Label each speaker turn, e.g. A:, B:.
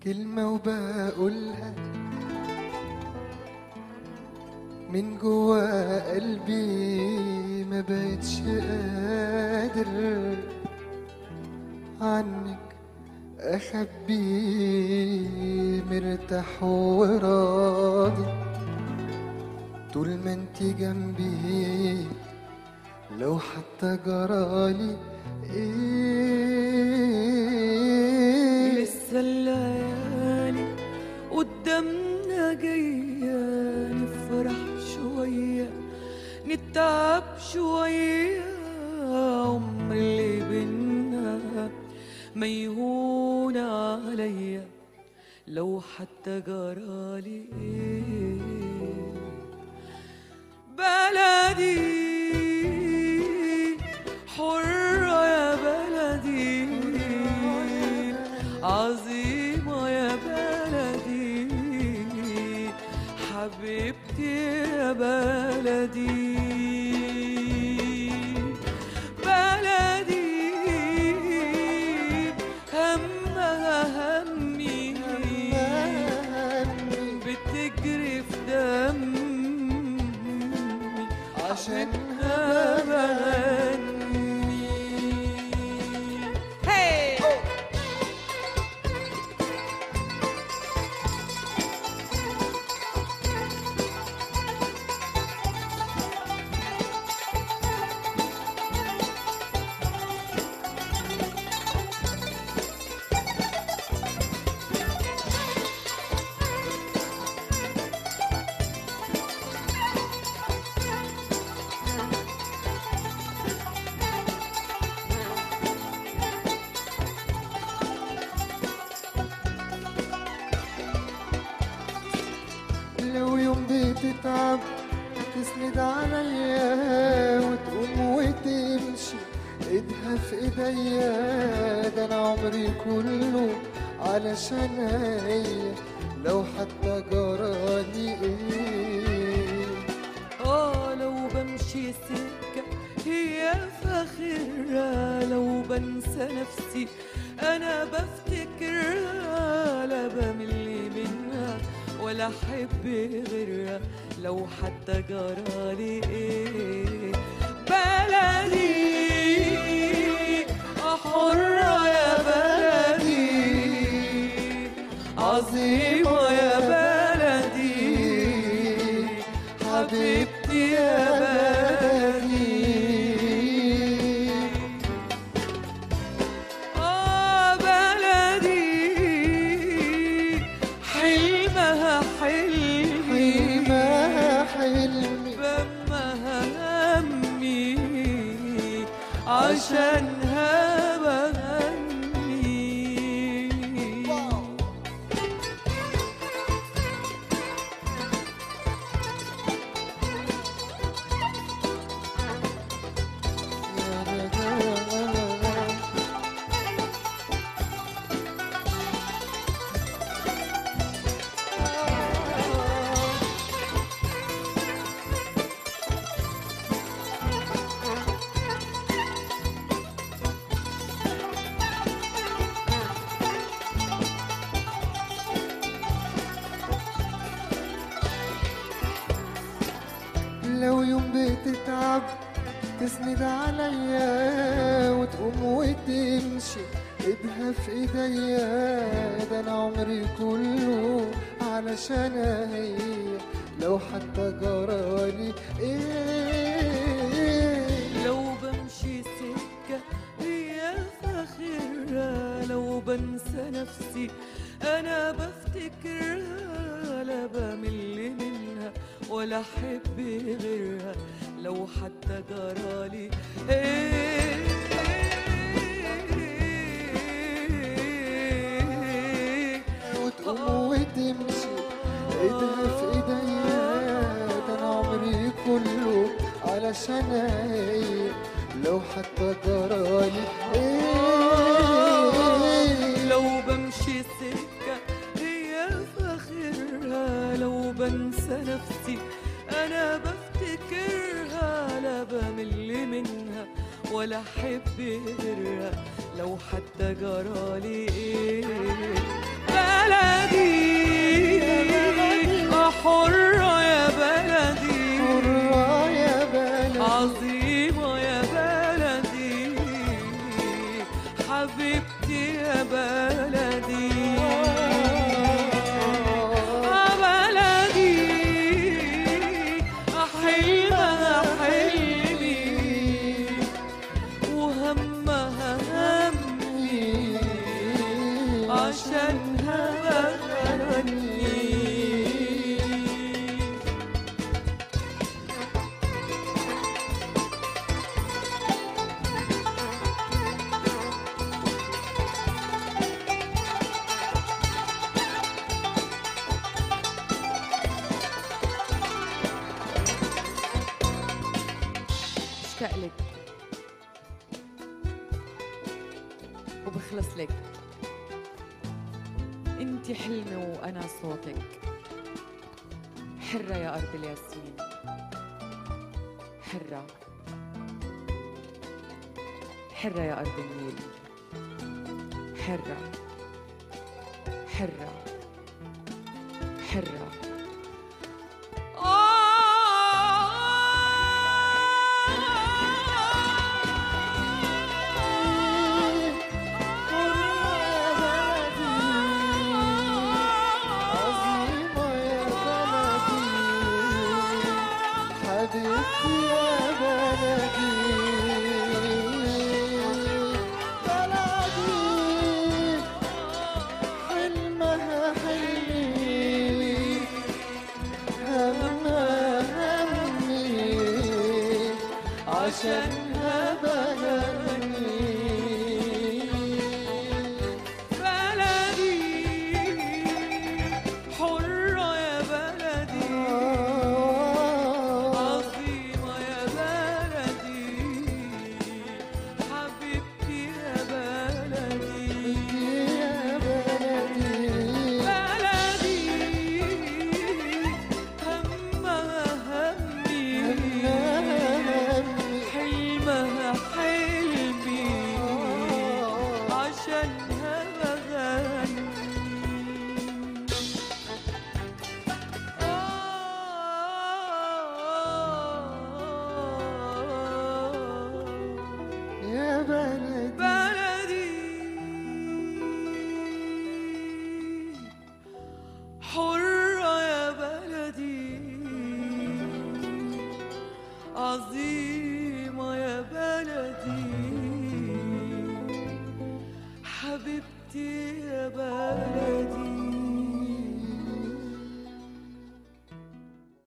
A: كلمة وبقولها من جوا قلبي ما بقتش قادر عنك أخبي مرتاح وراضي طول ما انت جنبي لو حتى جرالي ايه
B: لسه الليالي قدامنا جاية نفرح شوية نتعب شوية عمر اللي بينا ما يهون عليا لو حتى جرالي ايه بلدي حرة يا بلدي عظيمة يا بلدي حبيبتي يا بلدي بلدي همها همي بتجري في دمي عشانها بغني هي
A: لو يوم بتتعب تسند عليا وتقوم وتمشي ايدها في ايديا ده انا عمري كله علشان هي لو حتى جرالي ايه
B: اه لو بمشي سكة هي فاخرة لو بنسى نفسي أنا بفتكرها لا بمل منها ولا أحب غيرها لو حتى جرالي إيه بلدي حرة يا بلدي عظيمة يا بلدي حبيبتي يا بلدي آه بلدي حلمها حلمي
A: حلمها حلمي
B: بمها همي عشانها بغني
A: لو يوم بتتعب تسند عليا وتقوم وتمشي ايدها في ايديا ده انا عمري كله علشان هي لو حتى جرالي ايه
B: لو بمشي سكة هي فاخرة لو بنسى نفسي أنا بفتكرها لا بمل منها ولا أحب غيرها لو حتى جرالي إيه
A: وتقوم وتمشي ايدها في ايديا ده انا عمري كله علشان هي لو حتى جرالي ايه
B: لو بمشي سكة هي فاخرها لو بنسى نفسي أنا بفتكرها لا بمل منها ولا أحب غيرها لو حتى جرالي إيه بلدي حرة يا بلدي
A: حرة يا بلدي
B: عظيمة يا بلدي حبيبتي يا بلدي يا بلدي حلمها حلمي وهمها همي عشانها بغني اشتاق لك وبخلص لك انت حلمي وانا صوتك حرة يا أرض الياسمين حرة حرة يا أرض النيل حرة حرة حرة
A: عظيمة يا بلدي حبيبتي يا بلدي بلدي حلمها حلمي همها همي عشانها بغني
B: بلدي حرة يا بلدي عظيمة يا بلدي حبيبتي يا بلدي بلدي همها همي حلمها حلمي عشانها بغني
A: يا بلدي
B: بلدي حرة يا بلدي عظيمة يا بلدي حبيبتي يا بلدي